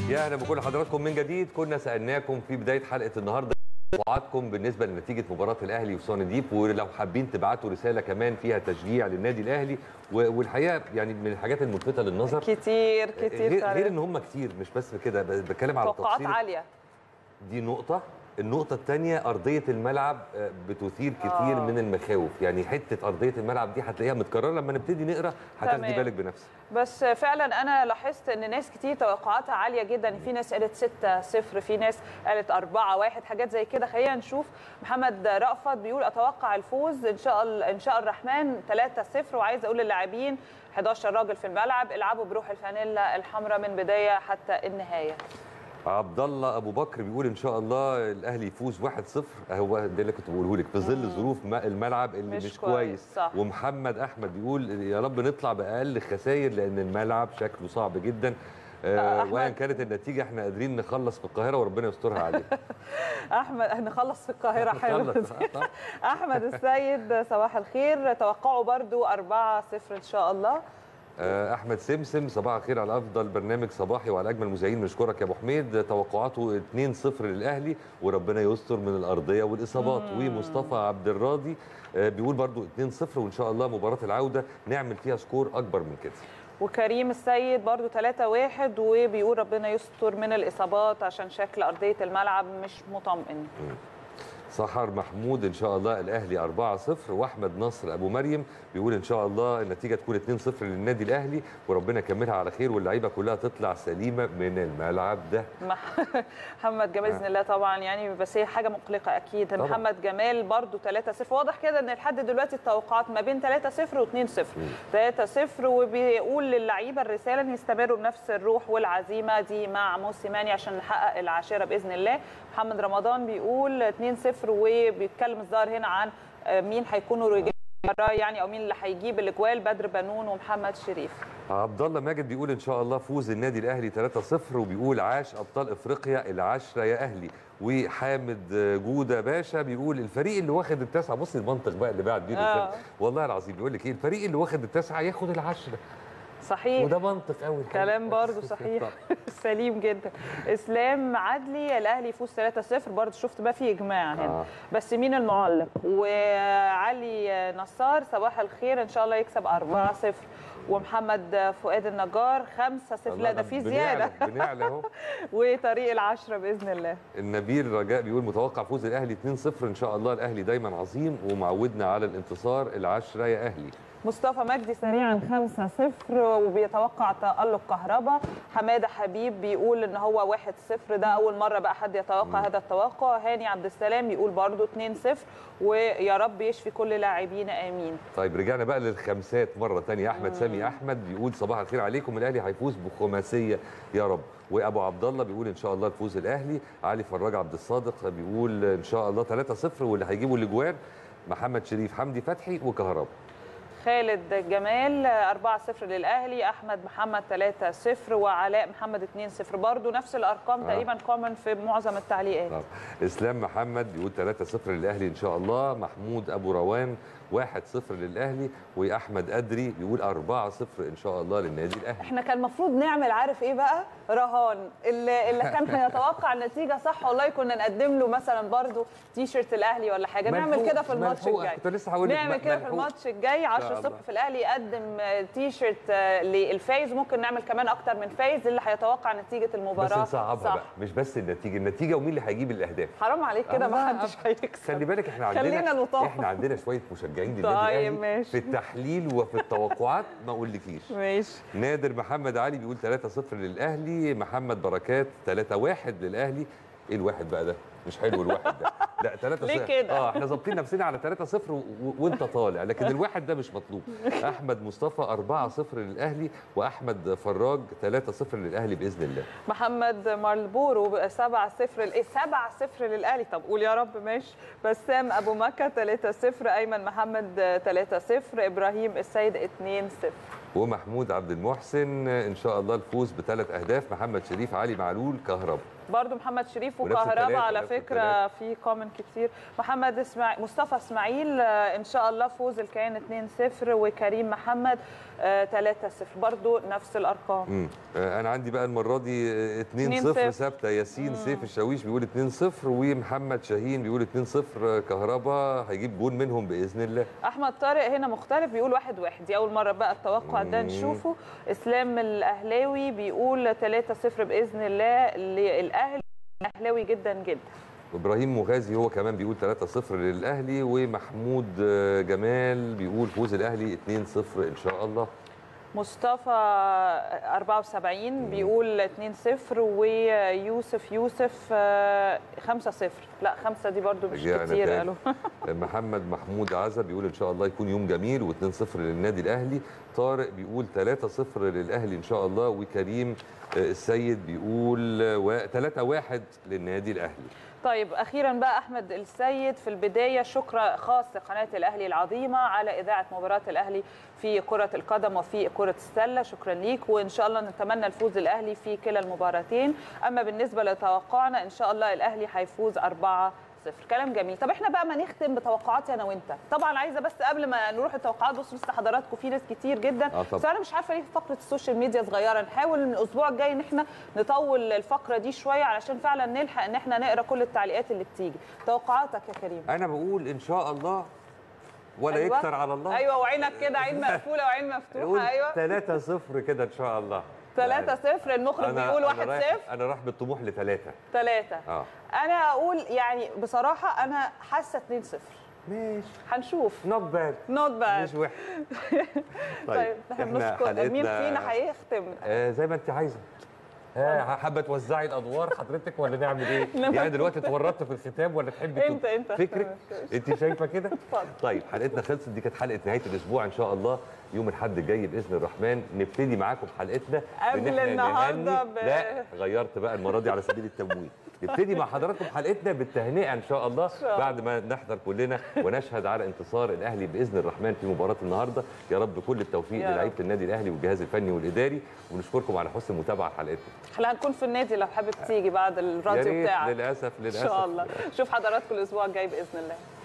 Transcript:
يا اهلا بكل حضراتكم من جديد كنا سالناكم في بدايه حلقه النهارده توقعاتكم بالنسبه لنتيجه مباراه الاهلي وسان ديب ولو حابين تبعتوا رساله كمان فيها تشجيع للنادي الاهلي و- والحقيقه يعني من الحاجات الملفته للنظر كتير كتير غير, فعلا. غير ان هم كتير مش بس كده ب- بتكلم على توقعات تفصيل عاليه دي نقطة النقطة الثانية أرضية الملعب آه، بتثير كتير آه. من المخاوف يعني حتة أرضية الملعب دي هتلاقيها متكررة لما نبتدي نقرا هتاخدي تمام. بالك بنفسك بس فعلا انا لاحظت ان ناس كتير توقعاتها عاليه جدا في ناس قالت 6 0 في ناس قالت 4 1 حاجات زي كده خلينا نشوف محمد رأفت بيقول اتوقع الفوز ان شاء الله ان شاء الرحمن 3 0 وعايز اقول للاعبين 11 راجل في الملعب العبوا بروح الفانيلا الحمراء من بدايه حتى النهايه عبد الله ابو بكر بيقول ان شاء الله الاهلي يفوز 1-0 هو ده اللي كنت بقوله لك في ظل ظروف ما- الملعب اللي مش مش, كويس، كويس, صح. ومحمد احمد بيقول يا رب نطلع باقل خسائر لان الملعب شكله صعب جدا آه، أحمد. وان كانت النتيجه احنا قادرين نخلص في القاهره وربنا يسترها علينا احمد نخلص في القاهره حلو نخلص. آه، طبعاً. احمد السيد صباح الخير توقعوا برضو 4 0 ان شاء الله آه، احمد سمسم صباح الخير على افضل برنامج صباحي وعلى اجمل مذيعين بنشكرك يا ابو حميد توقعاته 2-0 للاهلي وربنا يستر من الارضيه والاصابات ومصطفى عبد الراضي آه، بيقول برضو 2-0 وان شاء الله مباراه العوده نعمل فيها سكور اكبر من كده وكريم السيد برضو 3 1 وبيقول ربنا يستر من الاصابات عشان شكل ارضيه الملعب مش مطمئن سحر محمود ان شاء الله الاهلي 4-0 واحمد نصر ابو مريم بيقول ان شاء الله النتيجه تكون 2-0 للنادي الاهلي وربنا يكملها على خير واللعيبه كلها تطلع سليمه من الملعب ده مح- محمد جمال باذن الله طبعا يعني بس هي حاجه مقلقه اكيد طبعاً. محمد جمال برضو 3 0 واضح كده ان لحد دلوقتي التوقعات ما بين 3 0 و2 0 3 0 وبيقول للعيبه الرساله ان يستمروا بنفس الروح والعزيمه دي مع موسيماني عشان نحقق العاشره باذن الله محمد رمضان بيقول 2 0 وبيتكلم الظاهر هنا عن آه، مين هيكونوا رجال يعني او مين اللي هيجيب الاجوال بدر بنون ومحمد شريف عبد الله ماجد بيقول ان شاء الله فوز النادي الاهلي 3-0 وبيقول عاش ابطال افريقيا العشره يا اهلي وحامد جوده باشا بيقول الفريق اللي واخد التاسعه بص المنطق بقى اللي بعد بيه آه. الرسالة. والله العظيم بيقول لك ايه الفريق اللي واخد التاسعه ياخد العشره صحيح وده منطق قوي كلام برضو صحيح سليم جدا اسلام عدلي الاهلي يفوز 3-0 برضو شفت بقى في اجماع هنا آه. بس مين المعلق وعلي نصار صباح الخير ان شاء الله يكسب 4-0 ومحمد فؤاد النجار 5-0 لا ده في زياده بنعلى بنعلى اهو وطريق العشرة باذن الله النبيل رجاء بيقول متوقع فوز الاهلي 2-0 ان شاء الله الاهلي دايما عظيم ومعودنا علعلى الانتصار العشره يا اهلي مصطفى مجدي سريعا 5-0 وبيتوقع تألق كهربا حماده حبيب بيقول ان هو 1-0 ده اول مره بقى حد يتوقع هذا التوقع هاني عبد السلام بيقول برضو 2-0 ويا رب يشفي كل لاعبينا امين طيب رجعنا بقى للخمسات مره تانية احمد سامي احمد بيقول صباح الخير عليكم الاهلي هيفوز بخماسيه يا رب وابو عبد الله بيقول ان شاء الله الفوز الاهلي علي فراج عبد الصادق بيقول ان شاء الله 3-0 واللي هيجيبوا الاجوان محمد شريف حمدي فتحي وكهربا خالد جمال 4-0 للاهلي احمد محمد 3-0 وعلاء محمد 2-0 برضو نفس الارقام آه. تقريبا كومن في معظم التعليقات طب. اسلام محمد بيقول 3-0 للاهلي ان شاء الله محمود ابو روان 1-0 للاهلي واحمد ادري بيقول 4-0 ان شاء الله للنادي الاهلي احنا كان المفروض نعمل عارف ايه بقى رهان اللي, اللي كان هيتوقع النتيجه صح والله كنا نقدم له مثلا برضو تي شيرت الاهلي ولا حاجه نعمل ملحوق- كده في الماتش ملحوق. الجاي كنت لسه هقول لك نعمل م- كده في ملحوق. الماتش الجاي 10 شاء الصبح الله. في الاهلي يقدم آه، تي شيرت آه، للفايز ممكن نعمل كمان اكتر من فايز اللي هيتوقع نتيجه بس المباراه نصعبها صح بقى مش بس النتيجه النتيجه ومين اللي هيجيب الاهداف حرام عليك كده ما الله. حدش هيكسب خلي بالك احنا عندنا خلينا لطاف. احنا عندنا شويه مشجعين للنادي طيب، الاهلي ماشي. في التحليل وفي التوقعات ما اقولكيش ماشي نادر محمد علي بيقول 3-0 للاهلي محمد بركات 3-1 للاهلي ايه الواحد بقى ده مش حلو الواحد ده لا 3 ليه كده؟ اه احنا ظابطين نفسنا على 3-0 و- و- وانت طالع لكن الواحد ده مش مطلوب احمد مصطفى 4-0 للاهلي واحمد فراج 3-0 للاهلي باذن الله محمد مارلبورو 7 0 ايه 7 0 للاهلي طب قول يا رب ماشي بسام ابو مكه 3 0 ايمن محمد 3 0 ابراهيم السيد 2 0 ومحمود عبد المحسن ان شاء الله الفوز بثلاث اهداف محمد شريف علي معلول كهربا برضو محمد شريف ونفس وكهربا التلاتة، على نفس فكره في كومنت طبعا كتير محمد اسماعيل مصطفى اسماعيل آه، ان شاء الله فوز الكيان 2-0 وكريم محمد آه، 3-0 برضو نفس الارقام مم. آه، انا عندي بقى المره دي آه، 2 0 2-0. ثابته ياسين سيف الشاويش بيقول 2 0 ومحمد شاهين بيقول 2 0 كهربا هيجيب جون منهم باذن الله احمد طارق هنا مختلف بيقول واحد واحد دي اول مره بقى التوقع ده مم. نشوفه اسلام الاهلاوي بيقول 3-0 باذن الله للاهلي اهلاوي جدا جدا ابراهيم مغازي هو كمان بيقول 3 0 للاهلي ومحمود آه، جمال بيقول فوز الاهلي 2 0 ان شاء الله مصطفى 74 بيقول 2-0 ويوسف يوسف آه، 5-0 لا 5 دي برضو مش رجعنا كتير تاني. قالوا محمد محمود عزب بيقول ان شاء الله يكون يوم جميل و2 0 للنادي الاهلي طارق بيقول 3 0 للاهلي ان شاء الله وكريم آه، السيد بيقول 3 1 للنادي الاهلي طيب اخيرا بقى احمد السيد في البدايه شكر خاص لقناه الاهلي العظيمه على اذاعه مباراه الاهلي في كره القدم وفي كره السله شكرا ليك وان شاء الله نتمنى الفوز الاهلي في كلا المباراتين اما بالنسبه لتوقعنا ان شاء الله الاهلي هيفوز 4 صفر كلام جميل طب احنا بقى ما نختم بتوقعاتي انا وانت طبعا عايزه بس قبل ما نروح التوقعات بصوا لسه حضراتكم في ناس كتير جدا آه طبعا. بس انا مش عارفه ليه فقره السوشيال ميديا صغيره نحاول من الاسبوع الجاي ان احنا نطول الفقره دي شويه علشان فعلا نلحق ان احنا نقرا كل التعليقات اللي بتيجي توقعاتك يا كريم انا بقول ان شاء الله ولا أيوة. يكتر على الله ايوه وعينك كده عين مقفوله وعين مفتوحه ايوه 3 0 كده ان شاء الله 3 0 المخرج بيقول 1 0 رايح انا رايح بالطموح لثلاثة 3 اه انا اقول يعني بصراحه انا حاسه 2 0 ماشي هنشوف نوت باد نوت باد مش وحش طيب احنا بنشكر مين فينا هيختم آه زي ما انت عايزه آه حابه توزعي الادوار حضرتك ولا نعمل ايه؟ نعمل- يعني دلوقتي اتورطت في الختام ولا تحبي انت- انت. فكرك؟ انت شايفه كده؟ اتفضل. طيب حلقتنا خلصت دي كانت حلقه نهايه الاسبوع ان شاء الله يوم الاحد الجاي باذن الرحمن نبتدي معاكم حلقتنا قبل بإن إحنا النهاردة نهني- ب- لا غيرت بقى المره دي على سبيل التمويه نبتدي مع حضراتكم حلقتنا بالتهنئه ان شاء الله شاء الله. بعد ما نحضر كلنا ونشهد على انتصار الاهلي باذن الرحمن في مباراه النهارده يا رب كل التوفيق يا رب. للعيبه النادي الاهلي والجهاز الفني والاداري ونشكركم على حسن المتابعه حلقتنا احنا هنكون في النادي لو حابب تيجي بعد يا الراديو ريت بتاعك للاسف ان للاسف شاء الله شوف حضراتكم الاسبوع الجاي باذن الله